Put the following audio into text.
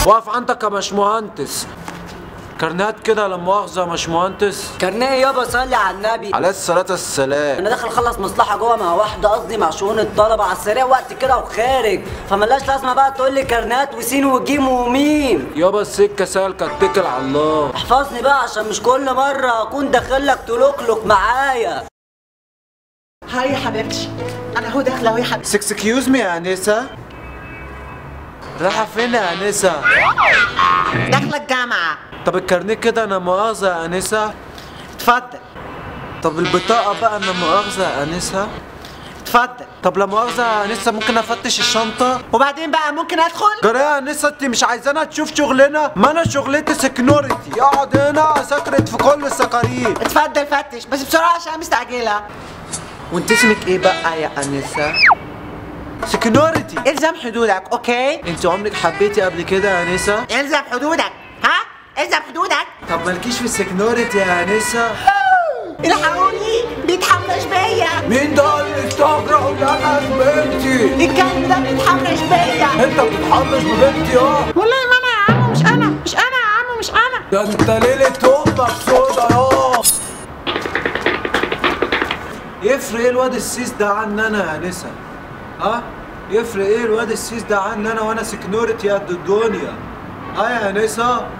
واقف عندك يا باشمهندس كارنات كده لا مؤاخذة يا باشمهندس كارنيه يابا صلي على النبي عليه الصلاة والسلام انا داخل اخلص مصلحه جوه مع واحده قصدي مع شؤون الطلبه على السريع وقت كده وخارج فملاش لازمه بقى تقول لي كارنات وسين وجيم وميم يابا السكة سالكة اتكل على الله احفظني بقى عشان مش كل مره اكون داخل لك تلوكلك معايا هاي يا حبيبتي انا هو داخله اهو يا حبيبتي اكسكيوز مي يا انسة رايحة فين يا انسة داخله الجامعه طب الكارنيه كده انا مؤاخذة يا انسة اتفضل طب البطاقة بقى انا مؤاخذة يا انسة اتفضل طب لا مؤاخذة يا انسة ممكن افتش الشنطة وبعدين بقى ممكن ادخل جرى يا انسة انت مش عايزانا تشوف شغلنا ما انا شغلتي سكنورتي اقعد هنا سكرت في كل السكارير اتفضل فتش بس بسرعه عشان مستعجله وانت اسمك ايه بقى يا انسة سكنورتي الزم حدودك اوكي انت عمرك حبيتي قبل كده يا انسة الزم حدودك ها الزم حدودك طب مالكيش في السكنورتي يا انسة الحقوني بيتحمش بيا مين ده اللي استهجر ولمس بنتي الكلب ده بيتحمش بيا انت بتتحمش ببنتي اه والله ما انا يا عمو مش انا مش انا يا عمو مش انا ده انت ليلة امك سودا يا يفرق ايه الواد السيس ده عن انا يا نسا ها يفرق ايه الواد السيس ده عن انا وانا سكنورتي قد الدنيا ها يا نسا